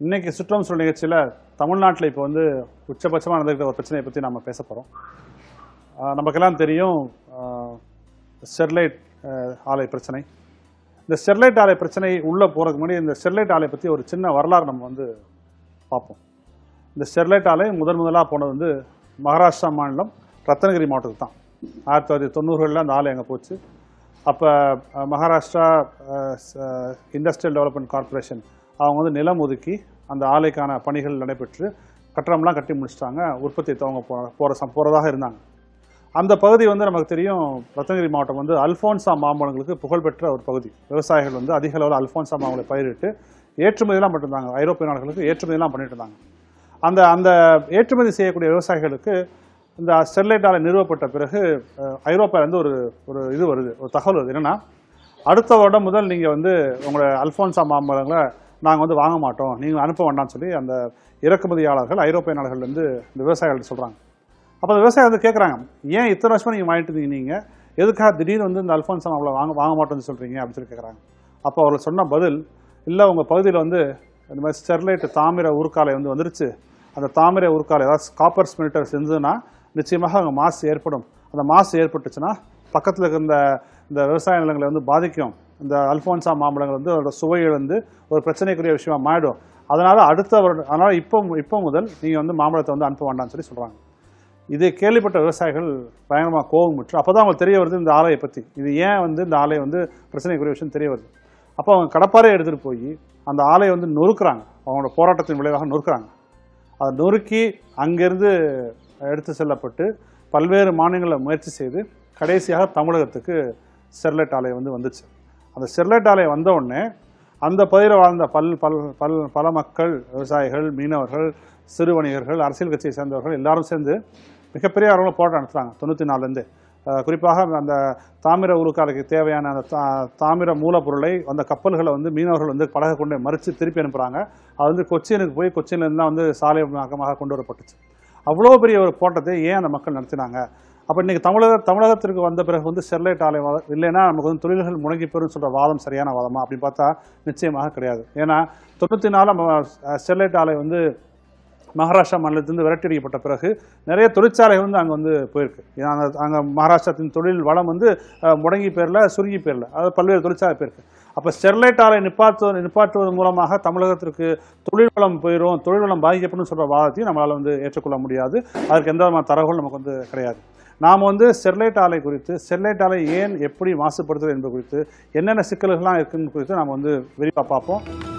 இன்னைக்கு சுற்றம் சொல் நிகழ்ச்சியில் தமிழ்நாட்டில் இப்போ வந்து உச்சபட்சமாக நடந்துக்கிட்ட ஒரு பிரச்சனையை பற்றி நம்ம பேச போகிறோம் நமக்கெல்லாம் தெரியும் ஆஹ், ஸ்டெர்லைட் ஆஹ், ஆலை பிரச்சனை இந்த ஸ்டெர்லைட் ஆலை பிரச்சனை உள்ளே போகிறதுக்கு முன்னாடி இந்த ஸ்டெர்லைட் ஆலை பற்றி ஒரு சின்ன வரலாறு நம்ம வந்து பார்ப்போம் இந்த ஸ்டெர்லைட் ஆலை முதன் முதலாக போனது வந்து மகாராஷ்டிரா மாநிலம் ரத்னகிரி மாவட்டத்துக்கு தான் ஆயிரத்தி தொள்ளாயிரத்தி தொண்ணூறுகளில் அந்த ஆலை அங்கே போச்சு அப்போ மகாராஷ்டிரா இண்டஸ்ட்ரியல் டெவலப்மெண்ட் கார்ப்பரேஷன் அவங்க வந்து நிலம் ஒதுக்கி அந்த ஆலைக்கான பணிகள் நடைபெற்று கட்டடம்லாம் கட்டி முடிச்சிட்டாங்க உற்பத்தி துவங்க போ போகிற சம் போகிறதாக இருந்தாங்க அந்த பகுதி வந்து நமக்கு தெரியும் ரத்னகிரி மாவட்டம் வந்து அல்ஃபோன்சா மாம்பழங்களுக்கு புகழ்பெற்ற ஒரு பகுதி விவசாயிகள் வந்து அதிக அளவில் அல்ஃபோன்சா மாம்பழங்களை பயிரிட்டு ஏற்றுமதியெல்லாம் பண்ணிட்டு இருந்தாங்க ஐரோப்பிய நாடுகளுக்கு ஏற்றுமதியெல்லாம் பண்ணிட்டு இருந்தாங்க அந்த அந்த ஏற்றுமதி செய்யக்கூடிய விவசாயிகளுக்கு இந்த ஸ்டெர்லைட் ஆலை நிறுவப்பட்ட பிறகு அஹ், ஐரோப்பாலேருந்து ஒரு ஒரு இது வருது ஒரு தகவல் வருது என்னன்னா அடுத்த வருடம் முதல் நீங்கள் வந்து உங்களோட அல்ஃபோன்சா மாம்பழங்களை நாங்கள் வந்து வாங்க மாட்டோம் நீங்கள் அனுப்ப வேண்டாம்னு சொல்லி அந்த இறக்குமதியாளர்கள் ஐரோப்பிய நாடுகள்லேருந்து இந்த விவசாயிகள்ட்ட சொல்கிறாங்க அப்போ அந்த விவசாயி வந்து கேட்குறாங்க ஏன் இத்தனை வருஷமா நீங்கள் வாங்கிட்டு இருந்தீங்க நீங்கள் எதுக்காக திடீர்னு வந்து இந்த அல்ஃபோன்சா மாம்பழம் வாங்க வாங்க மாட்டோம்னு சொல்கிறீங்க அப்படின்னு சொல்லி கேட்குறாங்க அப்போ அவர்கள் சொன்ன பதில் இல்லை உங்கள் பகுதியில் வந்து இந்த மாதிரி ஸ்டெர்லைட் தாமிர உருக்காலை வந்து வந்துருச்சு அந்த தாமிர உருக்காலை அதாவது காப்பர் ஸ்மெல்டர்ஸ் இருந்ததுன்னா நிச்சயமாக அங்கே மாசு ஏற்படும் அந்த மாசு ஏற்பட்டுச்சுன்னா பக்கத்தில் இருக்கிற இந்த இந்த விவசாய நிலங்களை வந்து பாதிக்கும் இந்த அல்ஃபோன்சா மாம்பழங்கள் வந்து அதோட சுவையை வந்து ஒரு பிரச்சனைக்குரிய விஷயமா மாறிடும் அதனால அடுத்த வருடம் அதனால இப்போ இப்போ முதல் நீங்கள் வந்து மாம்பழத்தை வந்து அனுப்ப வேண்டாம்னு சொல்லி சொல்கிறாங்க இதை கேள்விப்பட்ட விவசாயிகள் பயங்கரமாக கோபம் முற்று அப்போ தான் அவங்களுக்கு தெரிய வருது இந்த ஆலையை பற்றி இது ஏன் வந்து இந்த ஆலை வந்து பிரச்சனைக்குரிய விஷயம் தெரிய வருது அப்போ அவங்க கடப்பாரை எடுத்துகிட்டு போய் அந்த ஆலையை வந்து நொறுக்குறாங்க அவங்களோட போராட்டத்தின் விளைவாக நொறுக்குறாங்க அதை நொறுக்கி அங்கிருந்து எடுத்து செல்லப்பட்டு பல்வேறு மாநிலங்களில் முயற்சி செய்து கடைசியாக தமிழகத்துக்கு ஸ்டெர்லைட் ஆலை வந்து வந்துச்சு அந்த ஸ்டெர்லைட் ஆலை வந்த உடனே அந்த பகுதியில் வாழ்ந்த பல் பல் பல் பல மக்கள் விவசாயிகள் மீனவர்கள் சிறு வணிகர்கள் அரசியல் கட்சியை சேர்ந்தவர்கள் எல்லாரும் சேர்ந்து மிகப்பெரிய அளவில் போராட்டம் நடத்துகிறாங்க தொண்ணூற்றி நாலுலேருந்து குறிப்பாக அந்த தாமிர உருக்காலைக்கு தேவையான அந்த தா- தாமிர மூலப்பொருளை அந்த கப்பல்களை வந்து மீனவர்கள் வந்து படகு கொண்டு மறித்து திருப்பி அனுப்புகிறாங்க அது வந்து கொச்சினுக்கு போய் கொச்சின்லேருந்து தான் வந்து சாலை மார்க்கமாக கொண்டு வரப்பட்டுச்சு அவ்வளோ பெரிய ஒரு போராட்டத்தை ஏன் அந்த மக்கள் நடத்தினாங்க அப்போ இன்னைக்கு தமிழக தமிழகத்திற்கு வந்த பிறகு வந்து ஸ்டெர்லைட் ஆலை வா- இல்லைன்னா நமக்கு வந்து தொழில்கள் முடங்கி பெறும் சொல்கிற வாதம் சரியான வாதமா அப்படின்னு பார்த்தா நிச்சயமாக கிடையாது ஏன்னா தொண்ணூற்றி நாலு ஸ்டெர்லைட் ஆலை வந்து மகாராஷ்டிரா மாநிலத்திலிருந்து விரட்டியடிக்கப்பட்ட பிறகு நிறைய தொழிற்சாலைகள் வந்து அங்கே வந்து போயிருக்கு ஏன்னா அங்க அங்கே மகாராஷ்டிரத்தின் தொழில் வளம் வந்து அஹ், முடங்கி பேரில் சுருங்கி பேரில் அது பல்வேறு தொழிற்சாலை போயிருக்கு அப்போ ஸ்டெர்லைட் ஆலை நிப்பாற்றுவது நிப்பாற்றுவதன் மூலமாக தமிழகத்திற்கு தொழில் வளம் போயிடும் தொழில் வளம் பாதிக்கப்படும் சொல்கிற வாதத்தையும் நம்மளால் வந்து ஏற்றுக்கொள்ள முடியாது அதற்கு எந்த விதமான தரவுகள் நமக்கு வந்து கிடையாது நாம் வந்து ஸ்டெர்லைட் ஆலை குறித்து ஸ்டெர்லைட் ஆலை ஏன் எப்படி மாசுபடுத்துறது என்பது குறித்து என்னென்ன சிக்கல்கள்லாம் இருக்குன்னு குறித்து நாம் வந்து விரிவாக பார்ப்போம்